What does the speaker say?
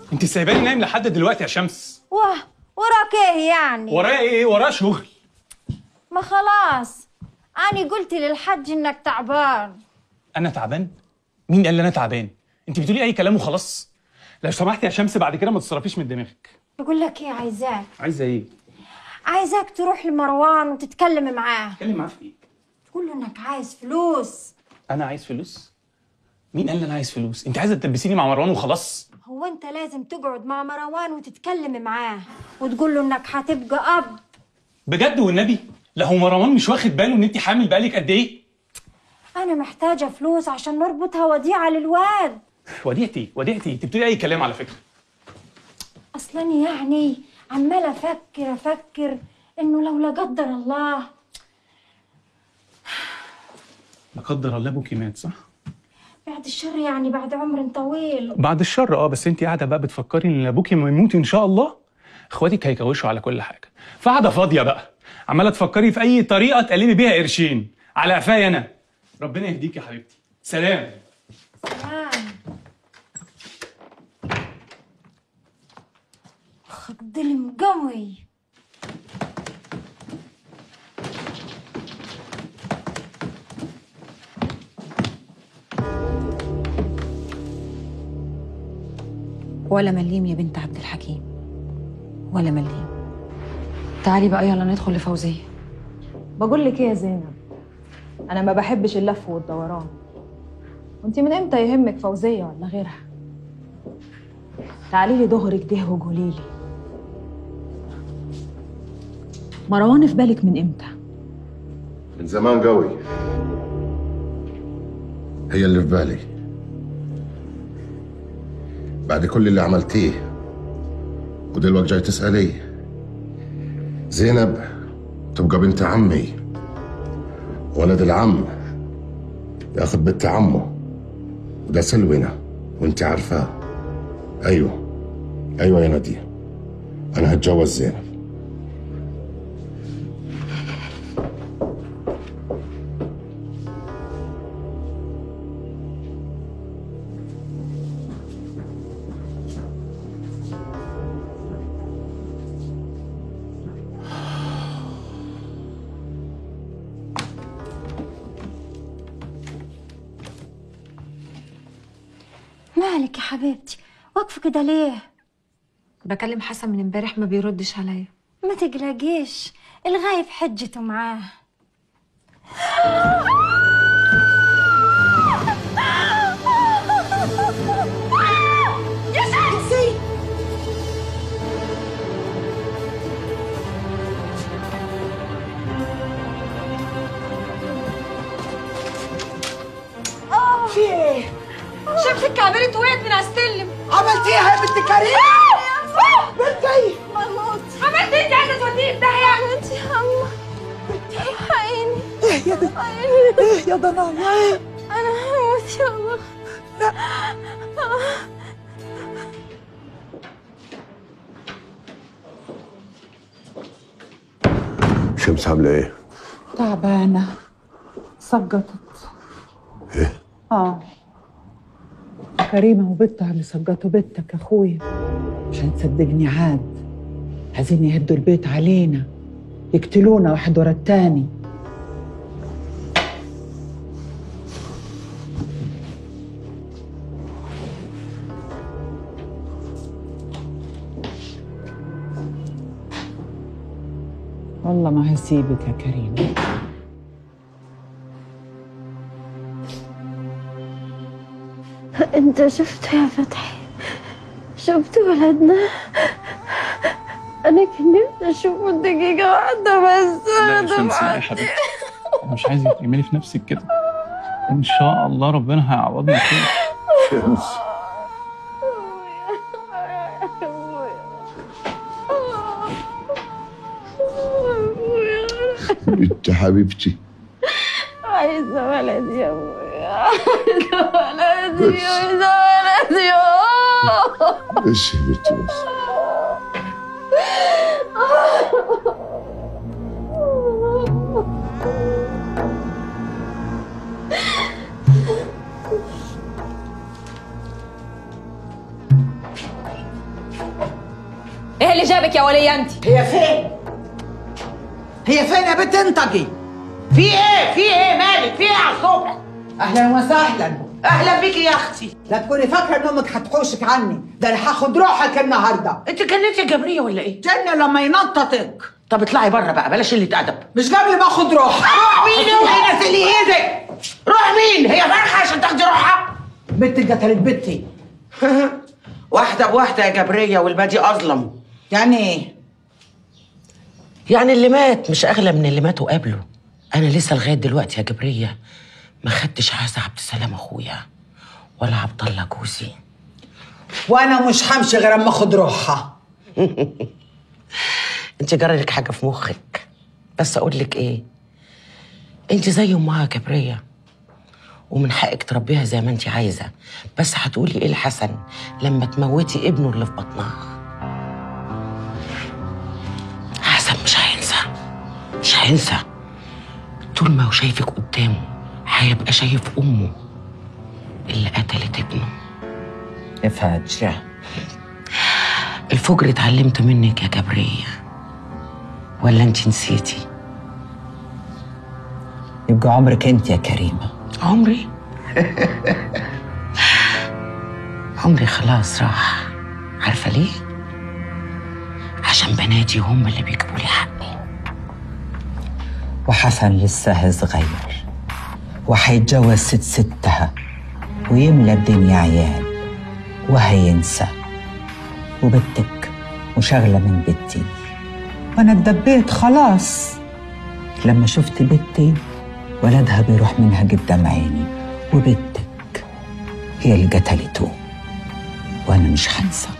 انت سايباني نايم لحد دلوقتي يا شمس واه وراك ايه يعني ورايا ايه ورايا شغل ما خلاص أنا قلت للحج إنك تعبان انا تعبان مين قال لي انا تعبان انت بتقولي اي كلام وخلاص لو سمحتي يا شمس بعد كده ما تصرفيش من دماغك بقول لك ايه عايزاك عايزه ايه عايزاك تروح لمروان وتتكلم معاه اتكلم معاه في ايه تقول له انك عايز فلوس انا عايز فلوس مين قال لي انا عايز فلوس انت عايزه تدبسيني مع مروان وخلاص هو انت لازم تقعد مع مروان وتتكلم معاه وتقول له انك هتبقى اب بجد والنبي لا هو مروان مش واخد باله ان انت حامل بقالك قد ايه انا محتاجه فلوس عشان نربطها وديعه للواد وديعتي وديعتي انت بتقولي اي كلام على فكره اصلا يعني عماله افكر افكر انه لو لا قدر الله لا قدر الله ابوكي مات صح بعد الشر يعني بعد عمر طويل بعد الشر اه بس انت قاعده بقى بتفكري ان ابوكي لما يموت ان شاء الله اخواتك هيكوشوا على كل حاجه فقاعده فاضيه بقى عماله تفكري في اي طريقه تقلبي بيها قرشين على قفايا انا ربنا يهديك يا حبيبتي سلام سلام خد المقوي ولا مليم يا بنت عبد الحكيم ولا مليم تعالي بقى يلا ندخل لفوزية بقول لك ايه يا زينب انا ما بحبش اللف والدوران وانت من امتى يهمك فوزيه ولا غيرها تعالي لي ظهرك ده وقولي لي مروان في بالك من امتى من زمان قوي هي اللي في بالي بعد كل اللي عملتيه ودلوقتي جاي تسألي زينب تبقى بنت عمي ولد العم ياخذ بنت عمه وده سلونا وانت عارفاه ايوه ايوه يا نادية انا هتجوز زينب مالك يا حبيبتي واقفه كده ليه بكلم حسن من امبارح ما بيردش عليا ما تقلقيش الغايب حجته معاه يا شمسي في ايه؟ شمسك كعبلت وقعت من على السلم عملتيها يا بنت كريم؟ بنتي بموت عملت انت عايزه توديني في داهيه انت يا الله الحقيني ايه يا بنت ايه يا ضنايا ايه؟ انا هموت يا الله شمس عاملة ايه؟ تعبانة سقطت ايه؟ اه كريمة وبنتها اللي سقطوا بنتك اخويا عشان تصدقني عاد عايزين يهدوا البيت علينا يقتلونا واحد ورا التاني والله ما هسيبك يا كريمة انت شفت يا فتحي شفت ولدنا انا كان نفسي اشوفه دقيقة واحدة بس لا يا أنا شمس لا يا دمعت. حبيبتي انا مش عايزك تعملي في نفسك كده ان شاء الله ربنا هيعوضنا خير شمس بنت حبيبتي عايزة ولدي يا ابويا عايزة ولدي عايزة ولدي بس يا بنتي بس ايه اللي جابك يا وليه انت هي فين؟ هي فين يا بنت انطقي؟ في ايه في ايه مالك في ايه على الصبح اهلا وسهلا اهلا بيكي يا اختي لا تكوني فاكره ان امك هتحوشك عني ده انا هاخد روحك النهارده انت جننتي يا جبريه ولا ايه جنة لما ينططك طب اطلعي بره بقى بلاش قله ادب مش قبل ما اخد روحك روح مين اوعي نزلي ايدك روح مين هي فرخه عشان تاخدي روحها بنتي قتلت بنتي واحده بواحده يا جبريه والباقي اظلم يعني ايه؟ يعني اللي مات مش اغلى من اللي ماتوا قبله انا لسه لغايه دلوقتي يا جبريه ما خدتش عزا عبد السلام اخويا ولا عبد الله جوزي وانا مش همشي غير اما اخد روحها انت جرى لك حاجه في مخك بس اقول لك ايه انت زي امها يا جبريه ومن حقك تربيها زي ما انت عايزه بس هتقولي ايه لحسن لما تموتي ابنه اللي في بطنها حسن مش هينسى مش هينسى طول ما هو شايفك قدامه هيبقى شايف امه اللي قتلت ابنه يا فاجرة الفجر اتعلمت منك يا جبريه ولا انت نسيتي يبقى عمرك انت يا كريمة عمري عمري خلاص راح عارفة ليه؟ عشان بناتي هم اللي بيجيبوا لي حقي وحسن لسه صغير وحيتجوز ست ستها ويملى الدنيا عيال وهينسى وبنتك وشغلة من بنتي وأنا اتدبيت خلاص لما شفت بنتي ولدها بيروح منها قدام عيني وبنتك هي اللي قتلته وأنا مش هنسى